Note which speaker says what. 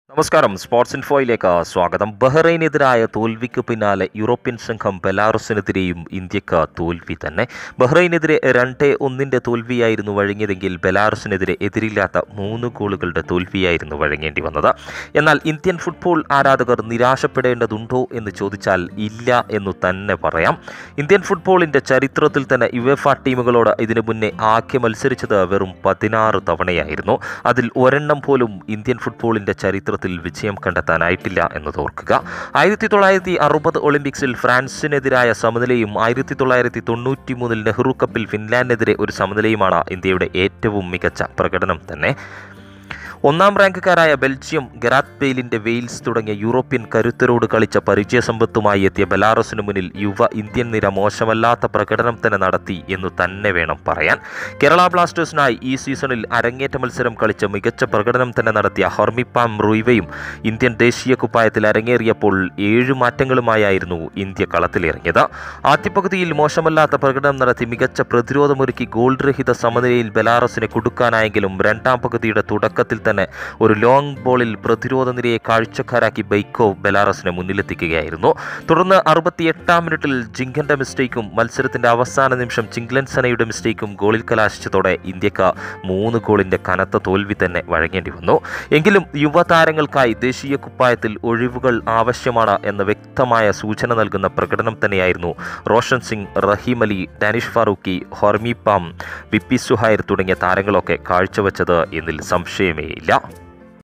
Speaker 1: നമസ്കാരം സ്പോർട്സ് ഇൻഫോയിലേക്ക് സ്വാഗതം ബഹ്റൈനെതിരായ തോൽവിക്ക് പിന്നാലെ യൂറോപ്യൻ സംഘം ബെലാറസിനെതിരെയും ഇന്ത്യക്ക് തോൽവി തന്നെ ബഹ്റൈനെതിരെ രണ്ട് ഒന്നിൻ്റെ തോൽവിയായിരുന്നു വഴങ്ങിയതെങ്കിൽ ബെലാറസിനെതിരെ എതിരില്ലാത്ത മൂന്ന് ഗോളുകളുടെ തോൽവിയായിരുന്നു വഴങ്ങേണ്ടി വന്നത് എന്നാൽ ഇന്ത്യൻ ഫുട്ബോൾ ആരാധകർ നിരാശപ്പെടേണ്ടതുണ്ടോ എന്ന് ചോദിച്ചാൽ ഇല്ല എന്നു തന്നെ പറയാം ഇന്ത്യൻ ഫുട്ബോളിൻ്റെ ചരിത്രത്തിൽ തന്നെ യുവേഫ ടീമുകളോട് ഇതിനു മുന്നേ ആകെ മത്സരിച്ചത് വെറും പതിനാറ് തവണയായിരുന്നു അതിൽ ഒരെണ്ണം പോലും ഇന്ത്യൻ ഫുട്ബോളിൻ്റെ ചരിത്രത്തിൽ വിജയം കണ്ടെത്താനായിട്ടില്ല എന്നത് ഓർക്കുക ആയിരത്തി തൊള്ളായിരത്തി അറുപത് ഒളിമ്പിക്സിൽ ഫ്രാൻസിനെതിരായ സമനിലയും ആയിരത്തി തൊള്ളായിരത്തി തൊണ്ണൂറ്റി മൂന്നിൽ നെഹ്റു കപ്പിൽ ഫിൻലാൻഡിനെതിരെ ഒരു സമനിലയുമാണ് ഇന്ത്യയുടെ ഏറ്റവും മികച്ച പ്രകടനം തന്നെ ഒന്നാം റാങ്കുകാരായ ബെൽജിയം ഗറാത്ത് ബെയിലിന്റെ വെയിൽസ് തുടങ്ങിയ യൂറോപ്യൻ കരുത്തരോട് കളിച്ച പരിചയസമ്പത്തുമായി എത്തിയ ബെലാറസിന് മുന്നിൽ യുവ ഇന്ത്യൻ നിര മോശമല്ലാത്ത പ്രകടനം തന്നെ നടത്തി എന്നു തന്നെ വേണം പറയാൻ കേരള ബ്ലാസ്റ്റേഴ്സിനായി ഈ സീസണിൽ അരങ്ങേറ്റ മത്സരം കളിച്ച മികച്ച പ്രകടനം തന്നെ നടത്തിയ ഹൊർമിപ്പാം റൂയിവയും ഇന്ത്യൻ ദേശീയ കുപ്പായത്തിൽ അരങ്ങേറിയപ്പോൾ ഏഴ് മാറ്റങ്ങളുമായായിരുന്നു ഇന്ത്യ കളത്തിലിറങ്ങിയത് ആദ്യ പകുതിയിൽ മോശമല്ലാത്ത പ്രകടനം നടത്തി മികച്ച പ്രതിരോധമൊരുക്കി ഗോൾ രഹിത സമനിലയിൽ ബെലാറസിനെ കൊടുക്കാനായെങ്കിലും രണ്ടാം പകുതിയുടെ തുടക്കത്തിൽ തന്നെ ഒരു ലോങ് ബോളിൽ പ്രതിരോധ നിരയെ കാഴ്ചക്കാരാക്കി ബൈക്കോ ബെലാറസിനെ മുന്നിലെത്തിക്കുകയായിരുന്നു തുടർന്ന് അറുപത്തിയെട്ടാം മിനിറ്റിൽ ജിങ്കന്റെ മിസ്റ്റേക്കും മത്സരത്തിന്റെ അവസാന നിമിഷം ചിങ്ലൻ സനയുടെ മിസ്റ്റേക്കും ഗോളിൽ കലാശിച്ചതോടെ ഇന്ത്യക്ക് മൂന്ന് ഗോളിന്റെ കനത്ത തോൽവി തന്നെ വഴങ്ങേണ്ടി വന്നു എങ്കിലും യുവതാരങ്ങൾക്കായി ദേശീയ കുപ്പായത്തിൽ ഒഴിവുകൾ ആവശ്യമാണ് എന്ന വ്യക്തമായ സൂചന നൽകുന്ന പ്രകടനം തന്നെയായിരുന്നു റോഷൻ സിംഗ് റഹീം അലി ഡാനിഷ് ഫാറൂഖി ഹൊർമി പാം വിപ്പി സുഹൈർ തുടങ്ങിയ താരങ്ങളൊക്കെ കാഴ്ചവെച്ചത് എന്നതിൽ സംശയമേ ഇല്ല